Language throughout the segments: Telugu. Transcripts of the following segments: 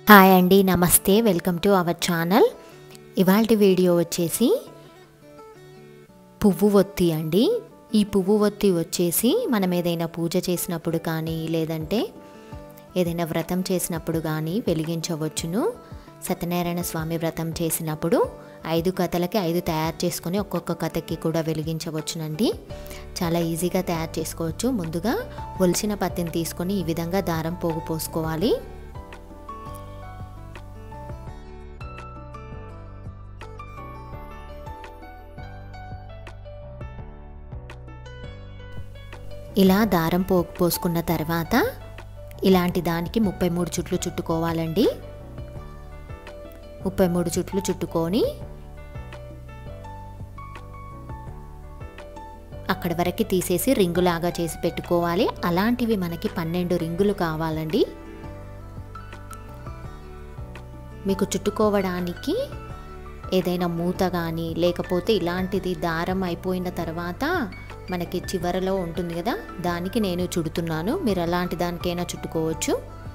హాయ్ అండి నమస్తే వెల్కమ్ టు అవర్ ఛానల్ ఇవాళ వీడియో వచ్చేసి పువ్వు ఒత్తి అండి ఈ పువ్వు ఒత్తి వచ్చేసి మనం ఏదైనా పూజ చేసినప్పుడు కానీ లేదంటే ఏదైనా వ్రతం చేసినప్పుడు కానీ వెలిగించవచ్చును సత్యనారాయణ స్వామి వ్రతం చేసినప్పుడు ఐదు కథలకి ఐదు తయారు చేసుకొని ఒక్కొక్క కథకి కూడా వెలిగించవచ్చునండి చాలా ఈజీగా తయారు చేసుకోవచ్చు ముందుగా ఒలిచిన పత్తిని తీసుకొని ఈ విధంగా దారం పోగు పోసుకోవాలి ఇలా దారం పో పోసుకున్న తర్వాత ఇలాంటి దానికి ముప్పై మూడు చుట్లు చుట్టుకోవాలండి ముప్పై మూడు చుట్లు చుట్టుకొని అక్కడి వరకు తీసేసి రింగులాగా చేసి పెట్టుకోవాలి అలాంటివి మనకి పన్నెండు రింగులు కావాలండి మీకు చుట్టుకోవడానికి ఏదైనా మూత కానీ లేకపోతే ఇలాంటిది దారం అయిపోయిన తర్వాత మనకి చివరలో ఉంటుంది కదా దానికి నేను చుడుతున్నాను మీరు అలాంటి దానికైనా చుట్టుకోవచ్చు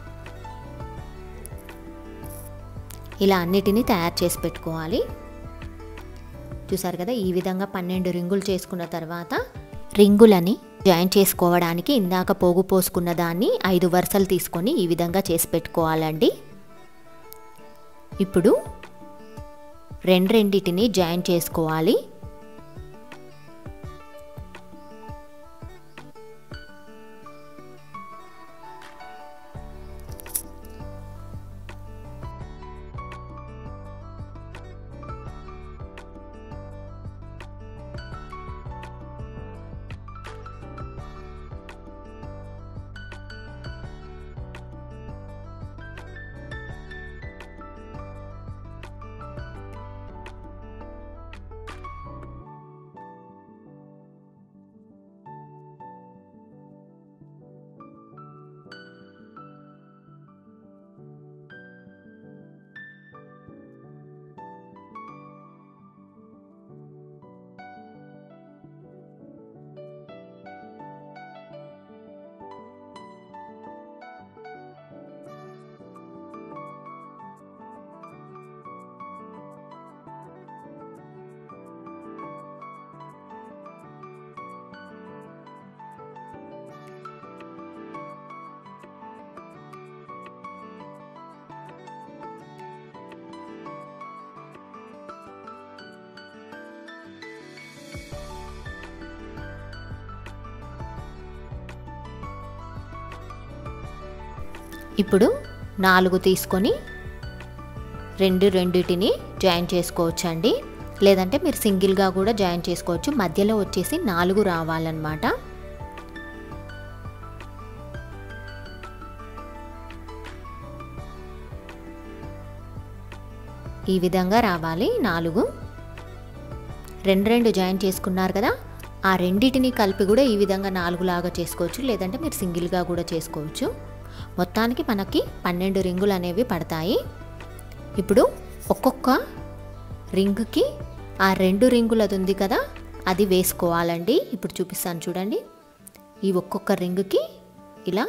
ఇలా అన్నిటినీ తయారు చేసి పెట్టుకోవాలి చూసారు కదా ఈ విధంగా పన్నెండు రింగులు చేసుకున్న తర్వాత రింగులని జాయిన్ చేసుకోవడానికి ఇందాక పోగు పోసుకున్న దాన్ని ఐదు వరుసలు తీసుకొని ఈ విధంగా చేసి పెట్టుకోవాలండి ఇప్పుడు రెండు రెండిటిని జాయిన్ చేసుకోవాలి ఇప్పుడు నాలుగు తీసుకొని రెండు రెండిటిని జాయిన్ చేసుకోవచ్చండి లేదంటే మీరు సింగిల్గా కూడా జాయిన్ చేసుకోవచ్చు మధ్యలో వచ్చేసి నాలుగు రావాలన్నమాట ఈ విధంగా రావాలి నాలుగు రెండు రెండు జాయిన్ చేసుకున్నారు కదా ఆ రెండిటిని కలిపి కూడా ఈ విధంగా నాలుగు లాగా చేసుకోవచ్చు లేదంటే మీరు సింగిల్గా కూడా చేసుకోవచ్చు మొత్తానికి మనకి పన్నెండు రింగులు అనేవి పడతాయి ఇప్పుడు ఒక్కొక్క రింగుకి ఆ రెండు రింగులది ఉంది కదా అది వేసుకోవాలండి ఇప్పుడు చూపిస్తాను చూడండి ఈ ఒక్కొక్క రింగుకి ఇలా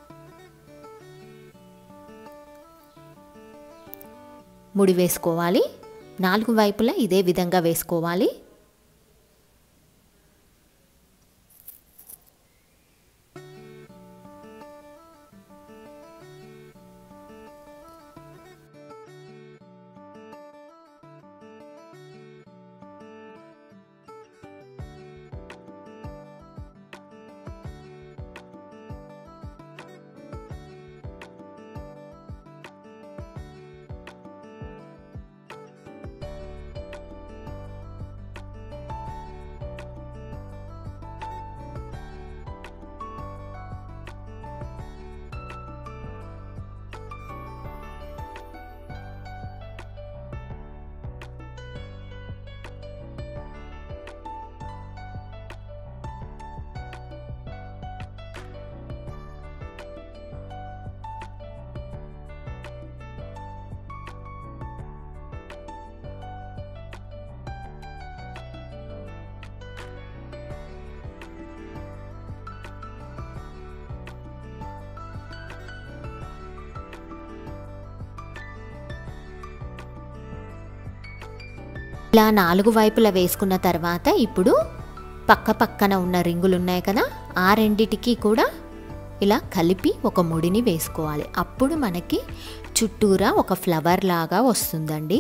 ముడి వేసుకోవాలి నాలుగు వైపులా ఇదే విధంగా వేసుకోవాలి ఇలా నాలుగు వైపులా వేసుకున్న తర్వాత ఇప్పుడు పక్క పక్కన ఉన్న రింగులు ఉన్నాయి కదా ఆ రెండిటికి కూడా ఇలా కలిపి ఒక ముడిని వేసుకోవాలి అప్పుడు మనకి చుట్టూరా ఒక ఫ్లవర్ లాగా వస్తుందండి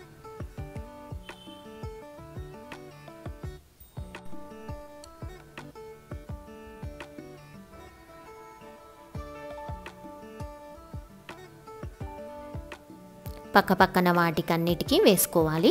పక్క పక్కన వాటికన్నిటికీ వేసుకోవాలి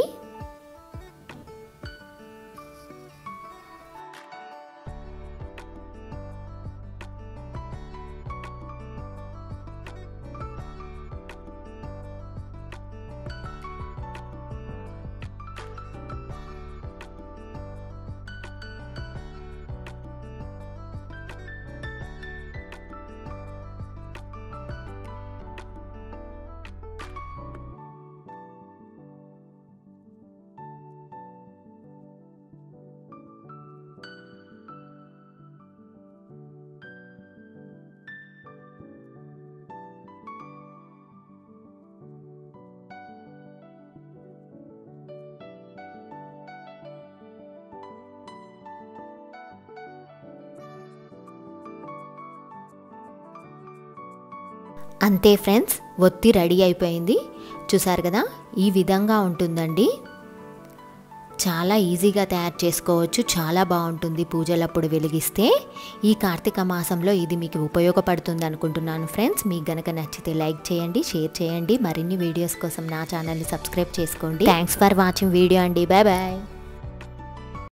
అంతే ఫ్రెండ్స్ ఒత్తి రెడీ అయిపోయింది చూసారు కదా ఈ విధంగా ఉంటుందండి చాలా ఈజీగా తయారు చేసుకోవచ్చు చాలా బాగుంటుంది పూజలప్పుడు వెలిగిస్తే ఈ కార్తీక మాసంలో ఇది మీకు ఉపయోగపడుతుంది అనుకుంటున్నాను ఫ్రెండ్స్ మీకు గనక నచ్చితే లైక్ చేయండి షేర్ చేయండి మరిన్ని వీడియోస్ కోసం నా ఛానల్ని సబ్స్క్రైబ్ చేసుకోండి థ్యాంక్స్ ఫర్ వాచింగ్ వీడియో అండి బాయ్ బాయ్